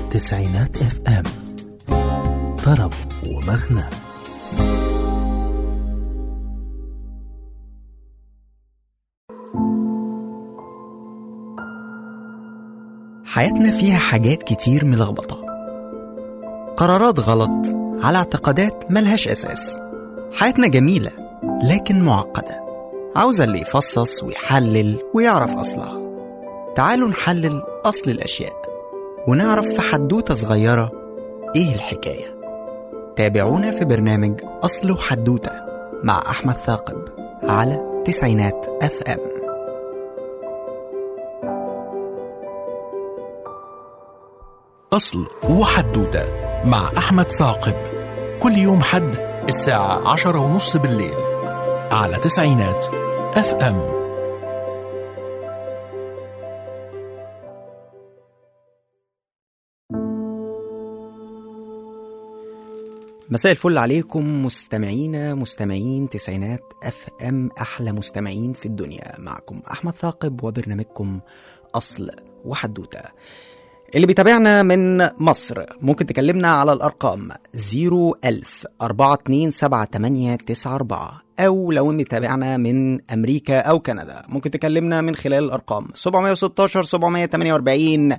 تسعينات اف ام طرب ومغنى حياتنا فيها حاجات كتير ملخبطة قرارات غلط على اعتقادات ملهاش أساس حياتنا جميلة لكن معقدة عاوزة اللي يفصص ويحلل ويعرف أصلها تعالوا نحلل أصل الأشياء ونعرف في حدوتة صغيرة إيه الحكاية تابعونا في برنامج أصل وحدوتة مع أحمد ثاقب على تسعينات أف أم أصل وحدوتة مع أحمد ثاقب كل يوم حد الساعة عشرة ونص بالليل على تسعينات أف أم مساء الفل عليكم مستمعينا مستمعين تسعينات اف ام احلى مستمعين في الدنيا معكم احمد ثاقب وبرنامجكم اصل وحدوته اللي بيتابعنا من مصر ممكن تكلمنا على الارقام 01000 4278894 او لو متابعنا من امريكا او كندا ممكن تكلمنا من خلال الارقام 716 748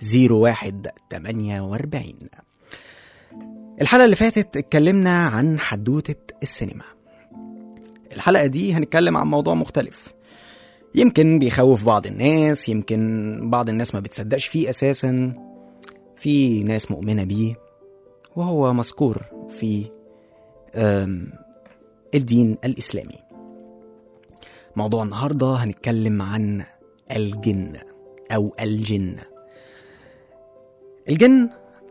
0148 الحلقة اللي فاتت اتكلمنا عن حدوتة السينما الحلقة دي هنتكلم عن موضوع مختلف يمكن بيخوف بعض الناس يمكن بعض الناس ما بتصدقش فيه أساسا في ناس مؤمنة بيه وهو مذكور في آم، الدين الإسلامي موضوع النهاردة هنتكلم عن الجن أو الجن الجن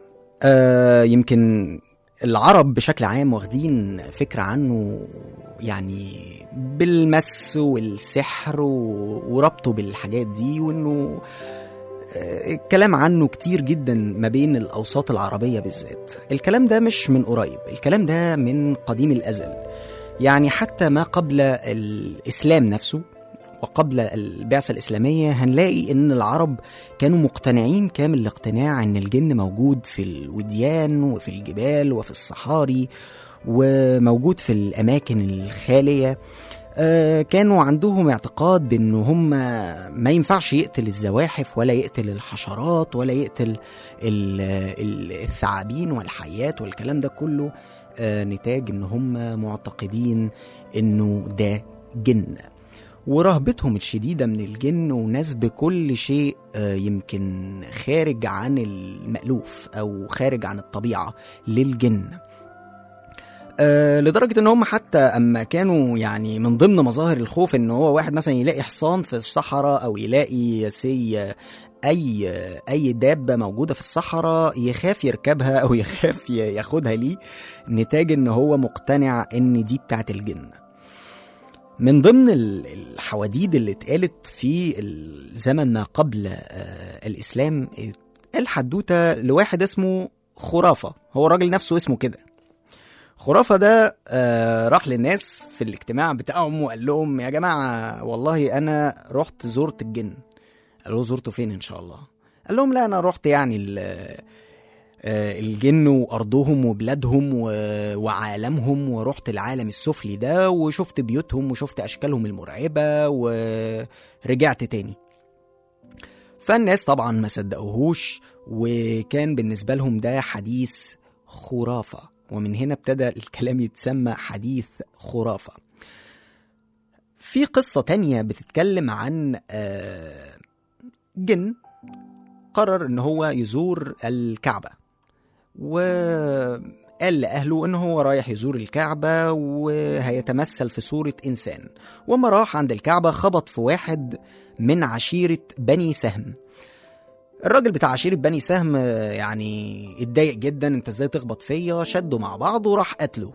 آه يمكن العرب بشكل عام واخدين فكرة عنه يعني بالمس والسحر و- وربطه بالحاجات دي وانه آه، الكلام عنه كتير جدا ما بين الأوساط العربية بالذات الكلام ده مش من قريب الكلام ده من قديم الأزل يعني حتى ما قبل الإسلام نفسه وقبل البعثة الإسلامية هنلاقي إن العرب كانوا مقتنعين كامل الاقتناع إن الجن موجود في الوديان وفي الجبال وفي الصحاري وموجود في الأماكن الخالية آه، كانوا عندهم اعتقاد بان هم ما ينفعش يقتل الزواحف ولا يقتل الحشرات ولا يقتل ال- ال- الثعابين والحيات والكلام ده كله آه، نتاج ان هم معتقدين انه ده جن ورهبتهم الشديدة من الجن ونسب كل شيء آه، يمكن خارج عن المألوف أو خارج عن الطبيعة للجن آه، لدرجة ان هم حتى اما كانوا يعني من ضمن مظاهر الخوف ان هو واحد مثلا يلاقي حصان في الصحراء او يلاقي سي اي اي دابة موجودة في الصحراء يخاف يركبها او يخاف ي- ياخدها ليه نتاج ان هو مقتنع ان دي بتاعت الجن من ضمن ال- الحواديد اللي اتقالت في الزمن ما قبل آه، الاسلام الحدوته لواحد اسمه خرافه هو الراجل نفسه اسمه كده خرافه ده آه، راح للناس في الاجتماع بتاعهم وقال لهم يا جماعه والله انا رحت زرت الجن قالوا زرته فين ان شاء الله قال لهم لا انا رحت يعني ال- آه، الجن وارضهم وبلادهم و- وعالمهم ورحت العالم السفلي ده وشفت بيوتهم وشفت اشكالهم المرعبه ورجعت تاني فالناس طبعا ما صدقوهوش وكان بالنسبه لهم ده حديث خرافه ومن هنا ابتدى الكلام يتسمى حديث خرافه في قصه تانية بتتكلم عن آه، جن قرر ان هو يزور الكعبه وقال لأهله إن هو رايح يزور الكعبة وهيتمثل في صورة إنسان وما راح عند الكعبة خبط في واحد من عشيرة بني سهم الراجل بتاع عشيرة بني سهم آه، يعني اتضايق جدا انت ازاي تخبط فيا شدوا مع بعض وراح قتله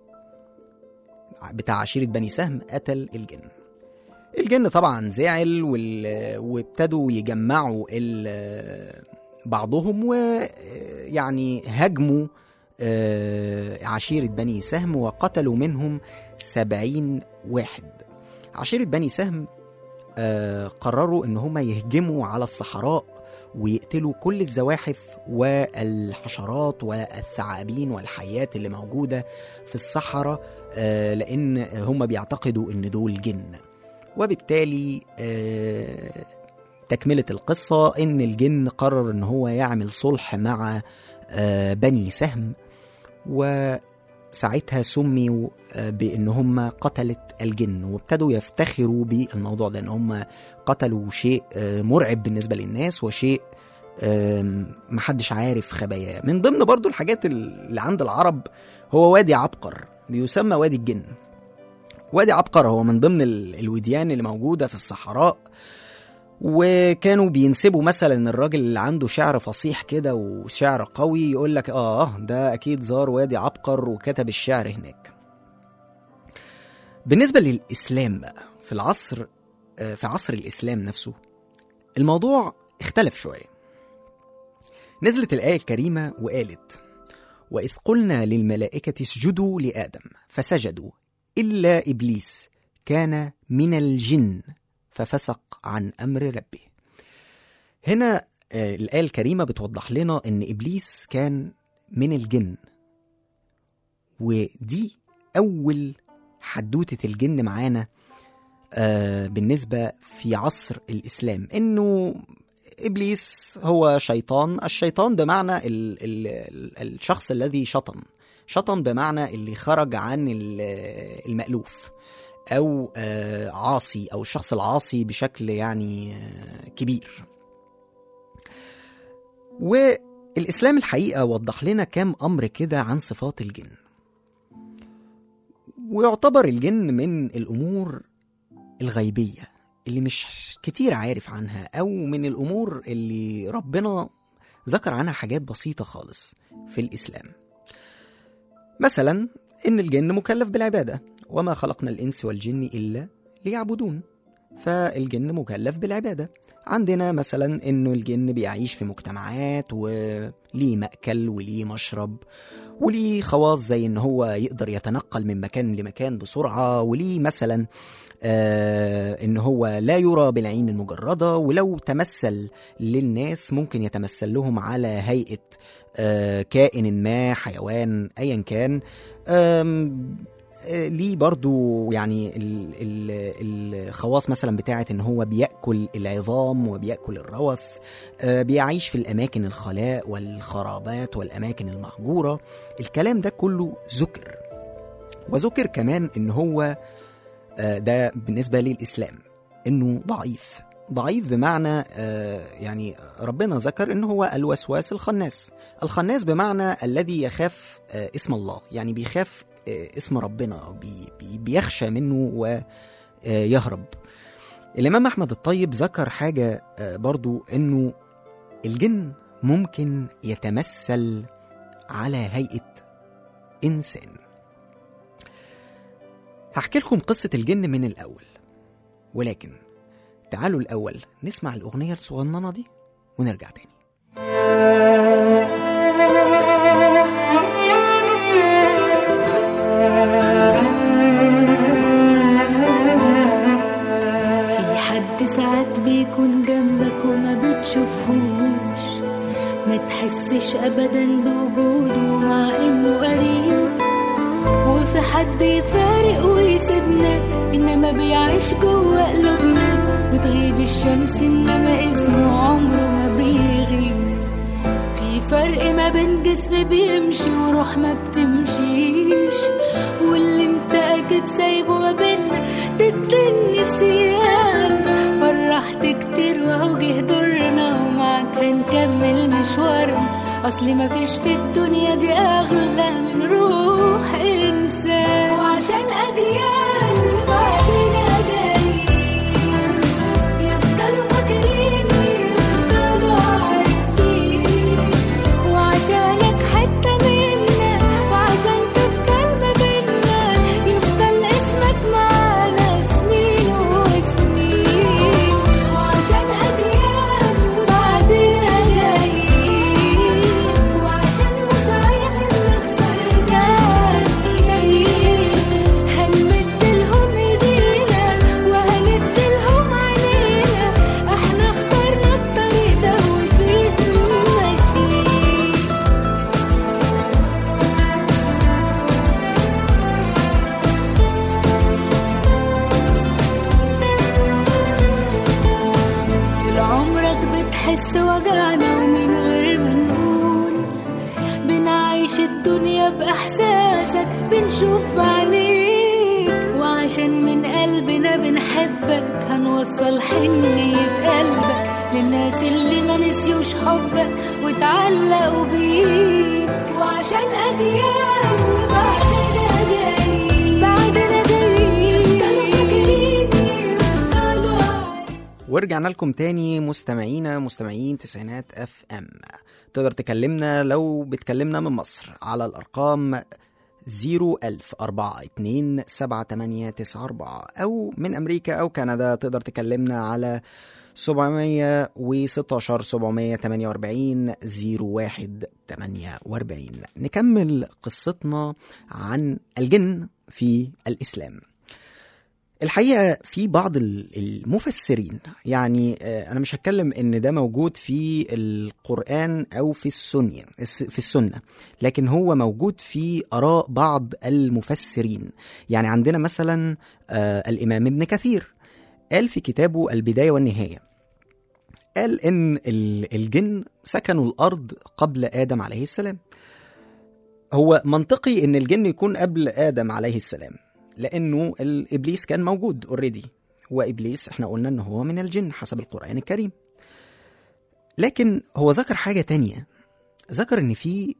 بتاع عشيرة بني سهم قتل الجن الجن طبعا زعل وال... وابتدوا يجمعوا ال... بعضهم ويعني هاجموا آه، عشيرة بني سهم وقتلوا منهم سبعين واحد عشيرة بني سهم آه، قرروا ان هم يهجموا على الصحراء ويقتلوا كل الزواحف والحشرات والثعابين والحيات اللي موجودة في الصحراء آه، لأن هم بيعتقدوا إن دول جن وبالتالي آه، تكملة القصة إن الجن قرر إن هو يعمل صلح مع آه، بني سهم وساعتها سميوا آه، بإن هم قتلة الجن وابتدوا يفتخروا بالموضوع ده إن هم قتلوا شيء آه، مرعب بالنسبة للناس وشيء آم، محدش عارف خباياه من ضمن برضو الحاجات اللي عند العرب هو وادي عبقر بيسمى وادي الجن وادي عبقر هو من ضمن ال- الوديان اللي موجودة في الصحراء وكانوا بينسبوا مثلا ان الراجل اللي عنده شعر فصيح كده وشعر قوي يقول لك اه ده اكيد زار وادي عبقر وكتب الشعر هناك بالنسبة للإسلام بقى في العصر آه، في عصر الإسلام نفسه الموضوع اختلف شوية نزلت الآية الكريمة وقالت وإذ قلنا للملائكة اسجدوا لآدم فسجدوا إلا إبليس كان من الجن ففسق عن أمر ربه هنا آه، الآية الكريمة بتوضح لنا إن إبليس كان من الجن ودي أول حدوتة الجن معانا آه، بالنسبة في عصر الإسلام إنه إبليس هو شيطان الشيطان بمعنى ال ال ال الشخص الذي شطن شطن بمعنى اللي خرج عن ال- المألوف أو آه، عاصي أو الشخص العاصي بشكل يعني آه، كبير والإسلام الحقيقة وضح لنا كام أمر كده عن صفات الجن ويعتبر الجن من الأمور الغيبية اللي مش كتير عارف عنها أو من الأمور اللي ربنا ذكر عنها حاجات بسيطة خالص في الإسلام مثلا إن الجن مكلف بالعبادة وما خلقنا الإنس والجن إلا ليعبدون فالجن مكلف بالعبادة عندنا مثلا إنه الجن بيعيش في مجتمعات وليه مأكل وليه مشرب وليه خواص زي إن هو يقدر يتنقل من مكان لمكان بسرعة وليه مثلا آه إن هو لا يرى بالعين المجردة ولو تمثل للناس ممكن يتمثل لهم على هيئة آه كائن ما حيوان أيا كان آم، آه، ليه برضو يعني ال- ال- الخواص مثلا بتاعت ان هو بياكل العظام وبياكل الروث آه، بيعيش في الاماكن الخلاء والخرابات والاماكن المهجوره الكلام ده كله ذكر وذكر كمان ان هو آه، ده بالنسبه للاسلام انه ضعيف ضعيف بمعنى آه، يعني ربنا ذكر ان هو الوسواس الخناس الخناس بمعنى الذي يخاف آه، اسم الله يعني بيخاف آه، اسم ربنا بي بي بيخشى منه ويهرب الإمام أحمد الطيب ذكر حاجة آه، برضو إنه الجن ممكن يتمثل على هيئة إنسان هحكي لكم قصة الجن من الأول ولكن تعالوا الأول نسمع الأغنية الصغننة دي ونرجع تاني في حد ساعات بيكون جنبك وما بتشوفهوش ما تحسش ابدا بوجوده مع انه قريب وفي حد يفارق ويسيبنا انما بيعيش جوه قلوبنا وتغيب الشمس انما اسمه عمره ما بيغيب في فرق ما بين جسم بيمشي وروح ما بتمشيش واللي انت اكيد سايبه ما بينا ضد النسيان فرحت كتير وهو جه دورنا ومعاك هنكمل مشوارنا اصل مفيش في الدنيا دي اغلى من روح انسان وعشان اجيال بعدنا جايين يفضلوا فاكرين يفضلوا عارفين وعشانك حتة منا وعشان تفضل ما بينا يفضل اسمك معانا سنين وسنين وعشان أجيال بعدنا جايين وعشان مش عايزين نخسر ناس عمرك بتحس وجعنا ومن غير ما نقول بنعيش الدنيا بإحساسك بنشوف بعينيك وعشان من قلبنا بنحبك هنوصل حنية بقلبك للناس اللي ما نسيوش حبك واتعلقوا بيك وعشان أجيال بعدنا جايين بعدنا جايين يفضلوا فاكرين يفضلوا عايشين ورجعنا لكم تاني مستمعينا مستمعين تسعينات اف ام تقدر تكلمنا لو بتكلمنا من مصر على الارقام 01042 أو من أمريكا أو كندا تقدر تكلمنا على 716 748 0148 نكمل قصتنا عن الجن في الإسلام الحقيقة في بعض ال- المفسرين يعني آه، أنا مش هتكلم إن ده موجود في القرآن أو في السنة في السنة لكن هو موجود في آراء بعض المفسرين يعني عندنا مثلا آه، الإمام ابن كثير قال في كتابه البداية والنهاية قال إن ال- الجن سكنوا الأرض قبل آدم عليه السلام هو منطقي إن الجن يكون قبل آدم عليه السلام لانه الابليس كان موجود اوريدي وابليس احنا قلنا ان هو من الجن حسب القران الكريم لكن هو ذكر حاجه تانية ذكر ان في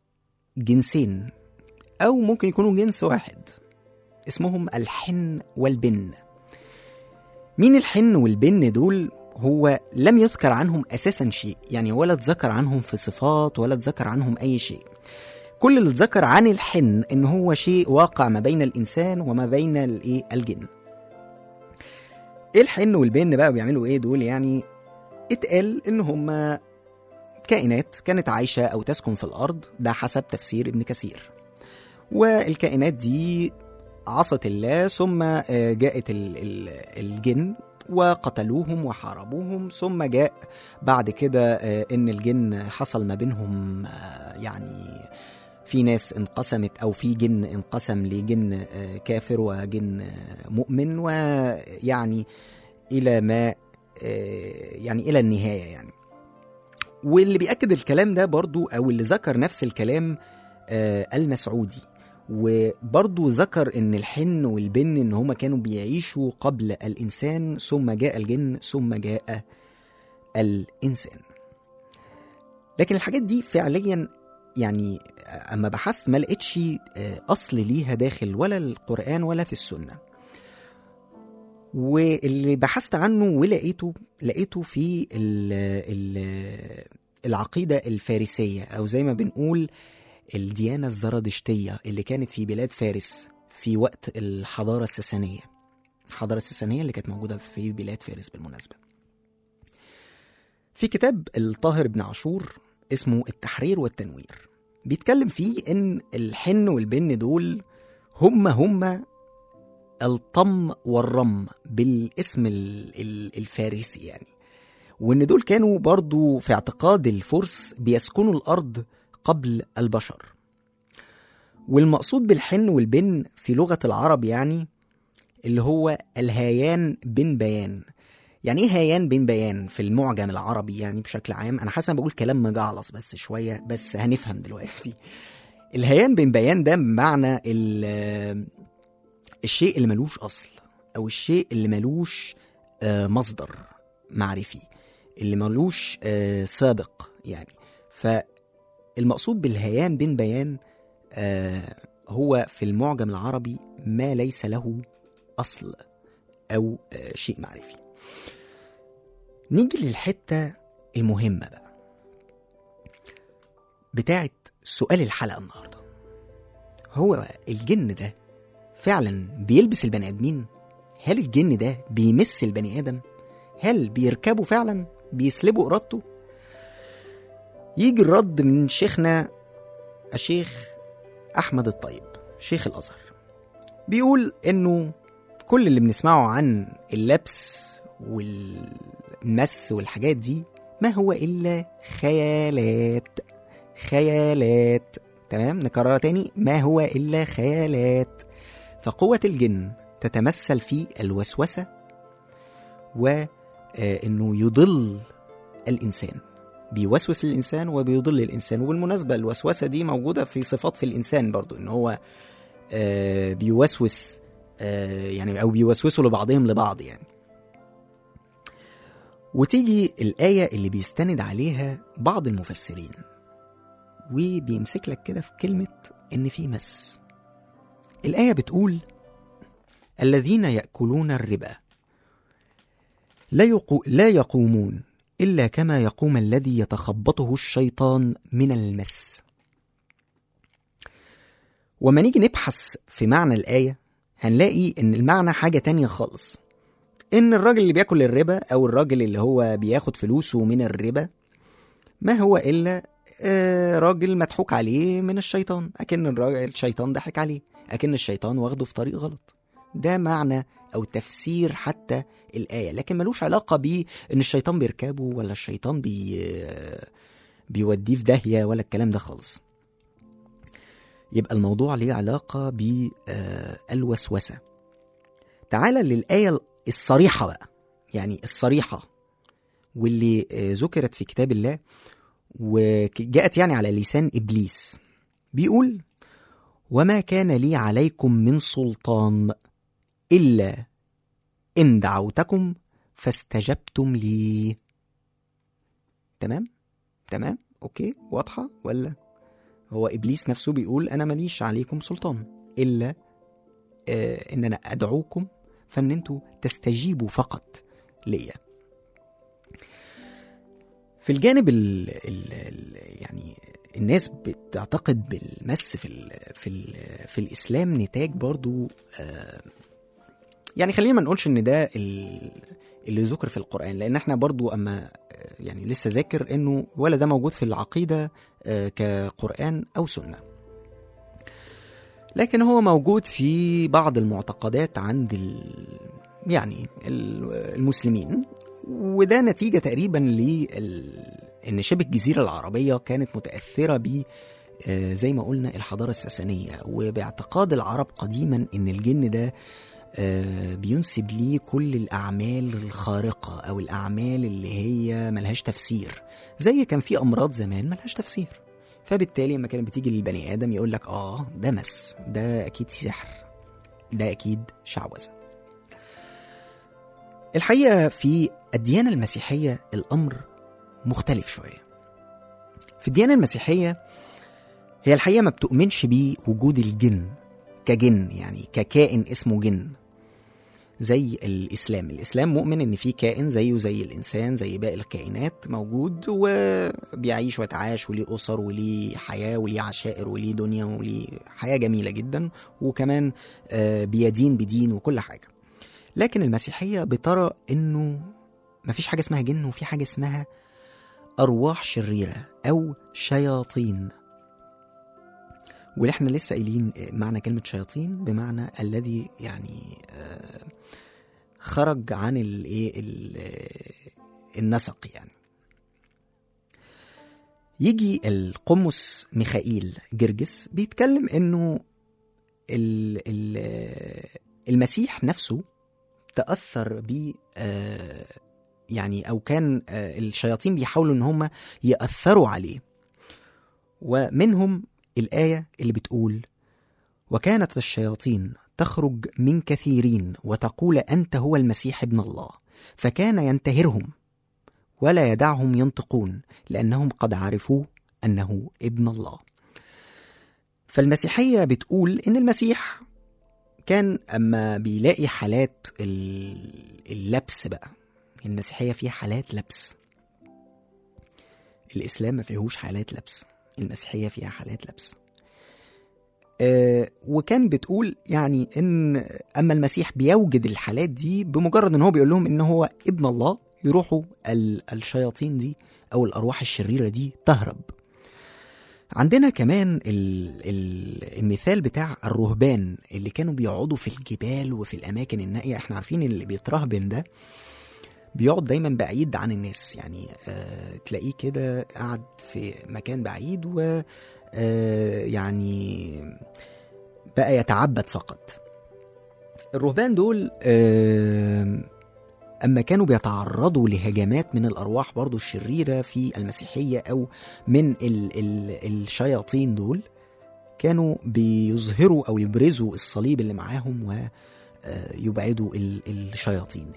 جنسين او ممكن يكونوا جنس واحد اسمهم الحن والبن مين الحن والبن دول هو لم يذكر عنهم اساسا شيء يعني ولا اتذكر عنهم في صفات ولا اتذكر عنهم اي شيء كل اللي اتذكر عن الحن ان هو شيء واقع ما بين الانسان وما بين الايه الجن ايه الحن والبن بقى بيعملوا ايه دول يعني اتقال ان هم كائنات كانت عايشه او تسكن في الارض ده حسب تفسير ابن كثير والكائنات دي عصت الله ثم آه، جاءت ال- ال- الجن وقتلوهم وحاربوهم ثم جاء بعد كده آه، ان الجن حصل ما بينهم آه، يعني في ناس انقسمت او في جن انقسم لجن آه، كافر وجن آه، مؤمن ويعني الى ما آه، يعني الى النهايه يعني واللي بيأكد الكلام ده برضو او اللي ذكر نفس الكلام آه، المسعودي وبرضو ذكر ان الحن والبن ان هما كانوا بيعيشوا قبل الانسان ثم جاء الجن ثم جاء الانسان لكن الحاجات دي فعليا يعني اما بحثت ما لقيتش آه، اصل ليها داخل ولا القران ولا في السنه واللي بحثت عنه ولقيته لقيته في ال ال العقيده الفارسيه او زي ما بنقول الديانه الزرادشتيه اللي كانت في بلاد فارس في وقت الحضاره الساسانيه الحضاره الساسانيه اللي كانت موجوده في بلاد فارس بالمناسبه في كتاب الطاهر بن عاشور اسمه التحرير والتنوير بيتكلم فيه ان الحن والبن دول هم هم الطم والرم بالاسم ال- ال- الفارسي يعني وان دول كانوا برضو في اعتقاد الفرس بيسكنوا الارض قبل البشر والمقصود بالحن والبن في لغة العرب يعني اللي هو الهيان بن بيان يعني ايه هيان بن بيان في المعجم العربي يعني بشكل عام انا حاسس أنا بقول كلام مجعلص بس شويه بس هنفهم دلوقتي الهيان بن بيان ده بمعنى ال- الشيء اللي ملوش اصل او الشيء اللي ملوش آه، مصدر معرفي اللي ملوش آه، سابق يعني فالمقصود بالهيان بن بيان آه، هو في المعجم العربي ما ليس له اصل او آه، شيء معرفي نيجي للحته المهمه بقى بتاعت سؤال الحلقه النهارده هو الجن ده فعلا بيلبس البني ادمين هل الجن ده بيمس البني ادم هل بيركبه فعلا بيسلبوا ارادته يجي الرد من شيخنا الشيخ احمد الطيب شيخ الازهر بيقول انه كل اللي بنسمعه عن اللبس والمس والحاجات دي ما هو الا خيالات خيالات تمام نكررها تاني ما هو الا خيالات فقوة الجن تتمثل في الوسوسة وانه يضل الإنسان بيوسوس للإنسان وبيضل الإنسان وبالمناسبة الوسوسة دي موجودة في صفات في الإنسان برضو إن هو آه، بيوسوس آه، يعني أو بيوسوسوا لبعضهم لبعض يعني وتيجي الآية اللي بيستند عليها بعض المفسرين وبيمسك لك كده في كلمة إن في مس الآية بتقول الذين يأكلون الربا لا, يقو لا يقومون إلا كما يقوم الذي يتخبطه الشيطان من المس وما نيجي نبحث في معنى الآية هنلاقي إن المعنى حاجة تانية خالص إن الراجل اللي بياكل الربا أو الراجل اللي هو بياخد فلوسه من الربا ما هو إلا آه، راجل مضحوك عليه من الشيطان أكن الراجل الشيطان ضحك عليه أكن الشيطان واخده في طريق غلط ده معنى أو تفسير حتى الآية لكن ملوش علاقة بيه إن الشيطان بيركبه ولا الشيطان بي بيوديه في داهية ولا الكلام ده خالص يبقى الموضوع ليه علاقة بالوسوسة تعالى للآية الصريحة بقى يعني الصريحة واللي آه، ذكرت في كتاب الله وجاءت يعني على لسان إبليس بيقول وما كان لي عليكم من سلطان إلا إن دعوتكم فاستجبتم لي تمام تمام أوكي واضحة ولا هو إبليس نفسه بيقول أنا ماليش عليكم سلطان إلا آه إن أنا أدعوكم فإن أنتوا تستجيبوا فقط ليا في الجانب ال ال ال يعني الناس بتعتقد بالمس في ال في ال في الاسلام نتاج برضو آه يعني خلينا ما نقولش ان ده ال- اللي ذكر في القران لان احنا برضو اما آه، يعني لسه ذاكر انه ولا ده موجود في العقيده آه، كقران او سنه لكن هو موجود في بعض المعتقدات عند ال يعني ال- المسلمين وده نتيجة تقريبا ل إن شبه الجزيرة العربية كانت متأثرة ب آه، زي ما قلنا الحضارة الساسانية وباعتقاد العرب قديما إن الجن ده آه، بينسب ليه كل الأعمال الخارقة أو الأعمال اللي هي ملهاش تفسير زي كان في أمراض زمان ملهاش تفسير فبالتالي لما كانت بتيجي للبني آدم يقول لك آه ده مس ده أكيد سحر ده أكيد شعوذة الحقيقة في الديانة المسيحية الأمر مختلف شوية في الديانة المسيحية هي الحقيقة ما بتؤمنش بوجود الجن كجن يعني ككائن اسمه جن زي الإسلام الإسلام مؤمن إن في كائن زيه زي الإنسان زي باقي الكائنات موجود وبيعيش ويتعايش وليه أسر وليه حياة وليه عشائر وليه دنيا وليه حياة جميلة جدا وكمان آه، بيدين بدين وكل حاجة لكن المسيحية بترى إنه مفيش حاجة اسمها جن وفي حاجة اسمها أرواح شريرة أو شياطين واللي احنا لسه قايلين معنى كلمة شياطين بمعنى الذي يعني آه، خرج عن الايه ال- آه، النسق يعني يجي القمص ميخائيل جرجس بيتكلم انه ال ال آه، المسيح نفسه تأثر ب آه، يعني او كان آه، الشياطين بيحاولوا ان هم يأثروا عليه ومنهم الآية اللي بتقول وكانت الشياطين تخرج من كثيرين وتقول أنت هو المسيح ابن الله فكان ينتهرهم ولا يدعهم ينطقون لأنهم قد عرفوا أنه ابن الله فالمسيحية بتقول إن المسيح كان أما بيلاقي حالات ال- اللبس بقى المسيحية فيها حالات لبس الإسلام ما فيهوش حالات لبس المسيحية فيها حالات لبس آه وكان بتقول يعني ان اما المسيح بيوجد الحالات دي بمجرد ان هو بيقول لهم ان هو ابن الله يروحوا ال- الشياطين دي او الارواح الشريره دي تهرب عندنا كمان ال ال المثال بتاع الرهبان اللي كانوا بيقعدوا في الجبال وفي الاماكن النائيه احنا عارفين اللي بيترهبن ده بيقعد دايما بعيد عن الناس يعني آه تلاقيه كده قاعد في مكان بعيد و آه يعني بقى يتعبد فقط الرهبان دول آه أما كانوا بيتعرضوا لهجمات من الأرواح برضو الشريرة في المسيحية أو من ال ال الشياطين دول كانوا بيظهروا أو يبرزوا الصليب اللي معاهم ويبعدوا ال- الشياطين دي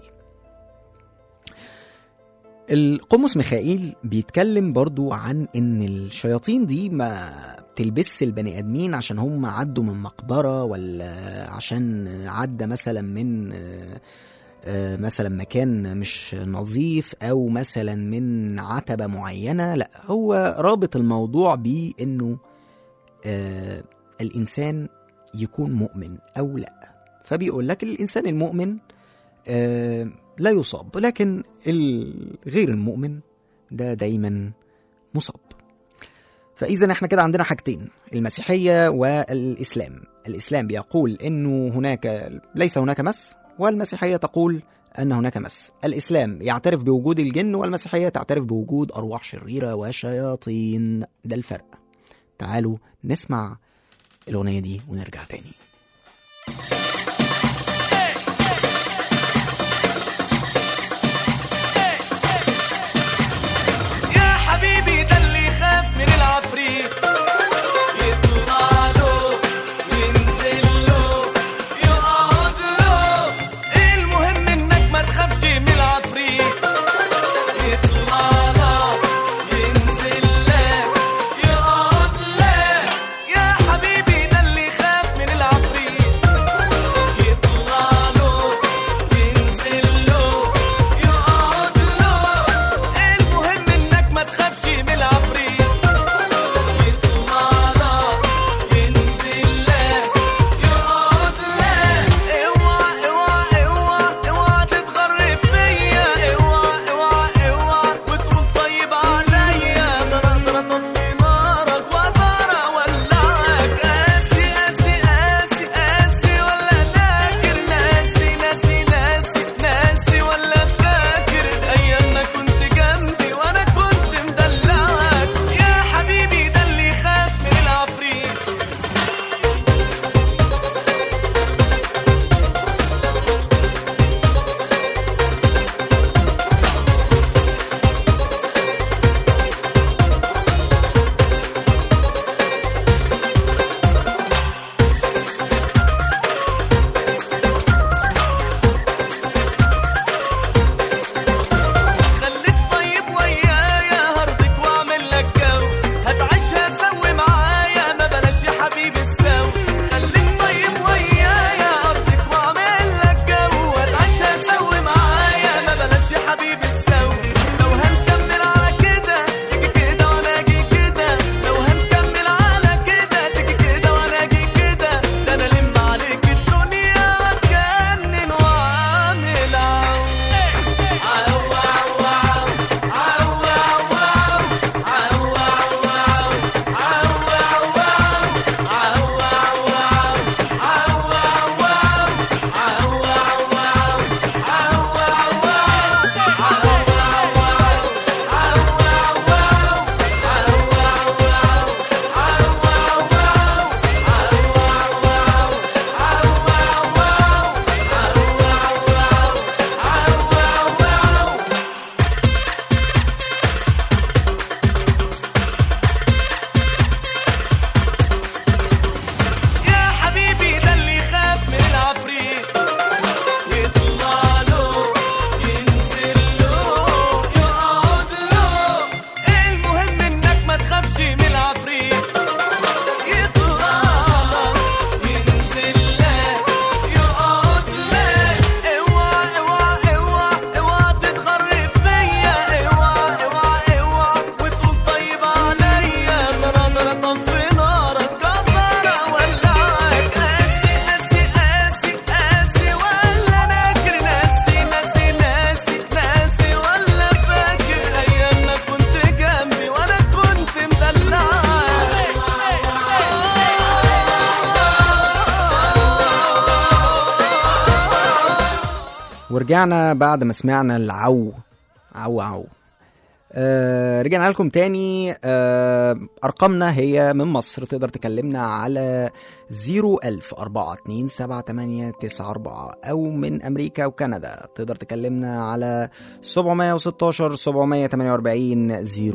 القمص ميخائيل بيتكلم برضو عن ان الشياطين دي ما بتلبس البني ادمين عشان هم عدوا من مقبره ولا عشان عدى مثلا من آه، آه، مثلا مكان مش نظيف او مثلا من عتبه معينه لا هو رابط الموضوع بانه آه، الانسان يكون مؤمن او لا فبيقول لك الانسان المؤمن آه، لا يصاب لكن الغير المؤمن ده دايما مصاب فاذا احنا كده عندنا حاجتين المسيحيه والاسلام الاسلام بيقول انه هناك ليس هناك مس والمسيحيه تقول ان هناك مس الاسلام يعترف بوجود الجن والمسيحيه تعترف بوجود ارواح شريره وشياطين ده الفرق تعالوا نسمع الاغنيه دي ونرجع تاني يا حبيبي ده اللي يخاف من العفريت يطلع له ينزل له يقعد له المهم انك ما تخافش من العفريت يطلع لك ينزل لك يقعد لك يا حبيبي ده اللي يخاف من العفريت يطلع له ينزل له يقعد له المهم انك ما تخافش من العفريت يطلع لك ينزل لك يقعد لك اوعى اوعى اوعى اوعى تتغرب فيا اوعى اوعى اوعى وتقول طيب عليا ده انا اقدر اطفي نارك واقدر اولعك قاسي قاسي قاسي قاسي ولا ناكر ناسي ناسي ناسي ناسي ولا فاكر ايام ما كنت جنبي وانا كنت مدلعك يا حبيبي ده اللي يخاف من العفريت خليك طيب ويايا هرضك واعمل لك جو هتعيشها سوي معايا ما بلاش يا حبيبي السو خليك طيب ويايا هرضك واعمل لك جو هتعيشها سوي معايا ما بلاش يا حبيبي السو لو هنكمل على كده تيجي كده وانا اجي كده لو هنكمل على كده تيجي كده وانا اجي كده ده انا لم عليك الدنيا واتجنن واعمل عو يا حبيبي ده اللي يخاف من العفريت يطلع له ينزل له يقعد له المهم انك ما تخافش من العفريت يطلع لك ينزل لك يقعد لك اوعى اوعى اوعى اوعى تتغرب فيا اوعى اوعى اوعى وتقول طيب عليا ده انا اقدر اطفي نارك اقدر اولعك قاسي قاسي قاسي قاسي ولا ناكر ناسي ناسي ناسي ناسي ولا فاكر ايام ما كنت جنبي وانا كنت مدلعك ورجعنا بعد ما سمعنا العو عو عو آه رجعنا لكم تاني آه أرقامنا هي من مصر تقدر تكلمنا على 010427894 أو من أمريكا وكندا تقدر تكلمنا على 716 748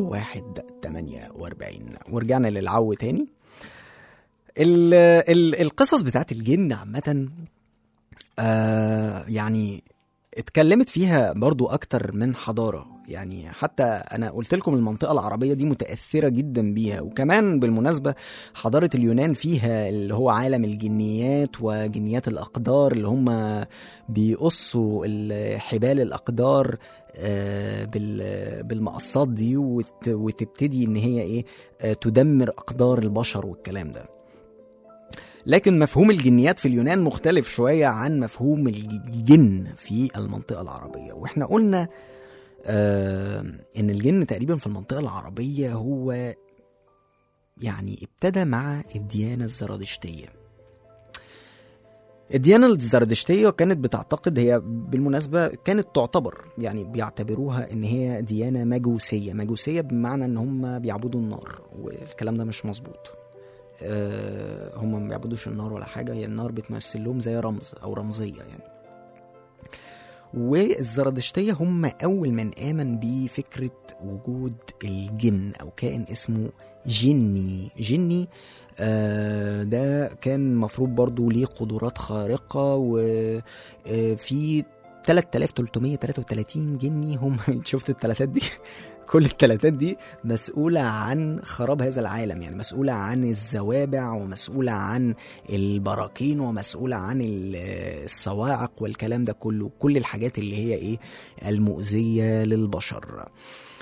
0148 ورجعنا للعو تاني ال ال القصص بتاعت الجن عامة آه يعني اتكلمت فيها برضو أكتر من حضارة يعني حتى أنا قلت لكم المنطقة العربية دي متأثرة جدا بيها وكمان بالمناسبة حضارة اليونان فيها اللي هو عالم الجنيات وجنيات الأقدار اللي هم بيقصوا ال- حبال الأقدار آه، بال- بالمقصات دي وت- وتبتدي إن هي إيه آه، تدمر أقدار البشر والكلام ده لكن مفهوم الجنيات في اليونان مختلف شوية عن مفهوم الجن في المنطقة العربية واحنا قلنا آه ان الجن تقريبا في المنطقة العربية هو يعني ابتدى مع الديانة الزرادشتية الديانة الزرادشتية كانت بتعتقد هي بالمناسبة كانت تعتبر يعني بيعتبروها ان هي ديانة مجوسية مجوسية بمعنى ان هم بيعبدوا النار والكلام ده مش مظبوط آه، هم ما بيعبدوش النار ولا حاجه هي النار بتمثل لهم زي رمز او رمزيه يعني والزرادشتية هم أول من آمن بفكرة وجود الجن أو كائن اسمه جني جني آه، ده كان مفروض برضو ليه قدرات خارقة وفي 3333 جني هم شفت التلاتات دي كل التلاتات دي مسؤولة عن خراب هذا العالم يعني مسؤولة عن الزوابع ومسؤولة عن البراكين ومسؤولة عن ال- الصواعق والكلام ده كله كل الحاجات اللي هي ايه المؤذية للبشر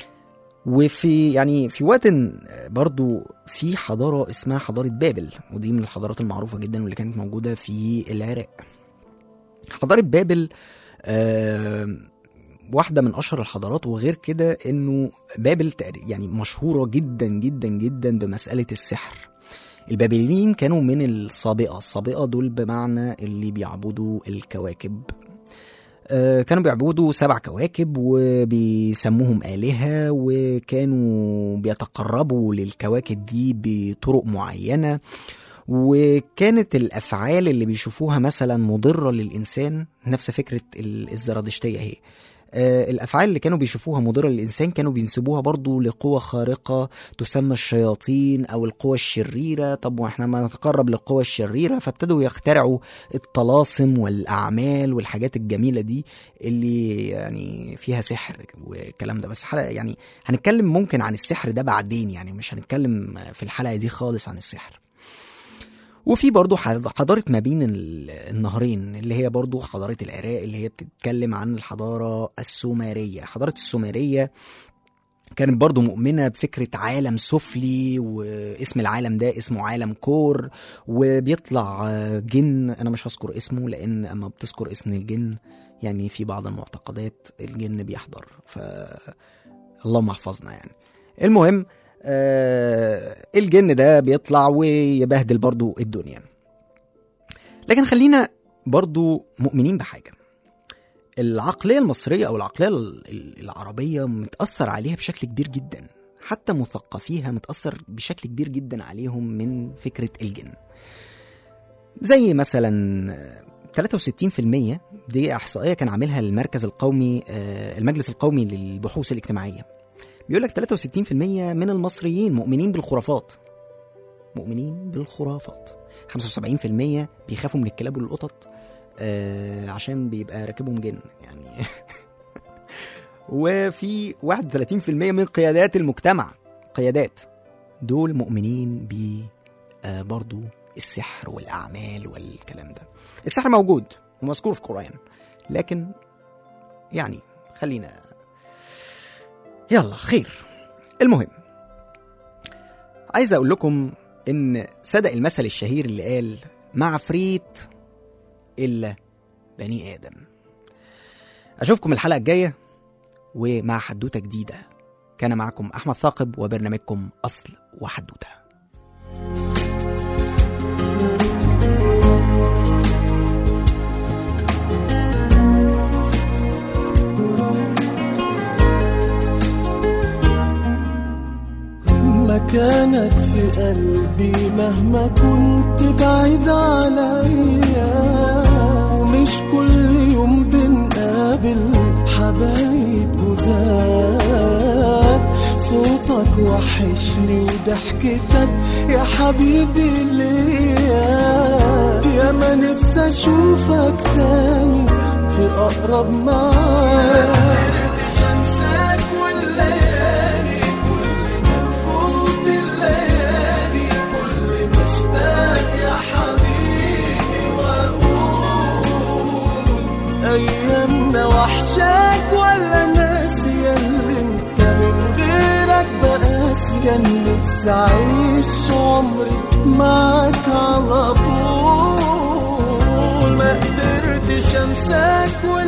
وفي يعني في وقت برضو في حضارة اسمها حضارة بابل ودي من الحضارات المعروفة جدا واللي كانت موجودة في العراق حضارة بابل آه واحدة من أشهر الحضارات وغير كده إنه بابل تقري- يعني مشهورة جدا جدا جدا بمسألة السحر البابليين كانوا من السابقة السابقة دول بمعنى اللي بيعبدوا الكواكب آه، كانوا بيعبدوا سبع كواكب وبيسموهم آلهة وكانوا بيتقربوا للكواكب دي بطرق معينة وكانت الأفعال اللي بيشوفوها مثلا مضرة للإنسان نفس فكرة ال- الزرادشتية هي آه، الافعال اللي كانوا بيشوفوها مضره للانسان كانوا بينسبوها برضو لقوة خارقه تسمى الشياطين او القوى الشريره طب واحنا ما نتقرب للقوى الشريره فابتدوا يخترعوا الطلاسم والاعمال والحاجات الجميله دي اللي يعني فيها سحر والكلام ده بس حلقه يعني هنتكلم ممكن عن السحر ده بعدين يعني مش هنتكلم في الحلقه دي خالص عن السحر وفي برضو حض- حضارة ما بين ال- النهرين اللي هي برضو حضارة العراق اللي هي بتتكلم عن الحضارة السومرية حضارة السومرية كانت برضو مؤمنة بفكرة عالم سفلي واسم العالم ده اسمه عالم كور وبيطلع آه، جن أنا مش هذكر اسمه لأن أما بتذكر اسم الجن يعني في بعض المعتقدات الجن بيحضر ف اللهم احفظنا يعني المهم آه الجن ده بيطلع ويبهدل برضو الدنيا لكن خلينا برضو مؤمنين بحاجة العقلية المصرية أو العقلية ال- ال- العربية متأثر عليها بشكل كبير جدا حتى مثقفيها متأثر بشكل كبير جدا عليهم من فكرة الجن زي مثلا آه، 63% دي إحصائية كان عاملها المركز القومي آه، المجلس القومي للبحوث الاجتماعية بيقول لك 63% من المصريين مؤمنين بالخرافات مؤمنين بالخرافات 75% بيخافوا من الكلاب والقطط آه عشان بيبقى راكبهم جن يعني وفي 31% من قيادات المجتمع قيادات دول مؤمنين ب آه برضو السحر والأعمال والكلام ده السحر موجود ومذكور في القرآن لكن يعني خلينا يلا خير المهم عايز اقول لكم ان صدق المثل الشهير اللي قال ما عفريت الا بني ادم اشوفكم الحلقه الجايه ومع حدوته جديده كان معكم احمد ثاقب وبرنامجكم اصل وحدوته مكانك في قلبي مهما كنت بعيد عليا ومش كل يوم بنقابل حبايب جداد صوتك وحشني وضحكتك يا حبيبي ليا يا ما نفسي اشوفك تاني في اقرب معاد انساك والليالي كل ما تفوت الليالي كل ما اشتاق يا حبيبي واقول ايامنا وحشاك ولا ناسي اللي انت من غيرك بقاسي كان نفسي اعيش عمري معاك على طول ما قدرتش انساك ولا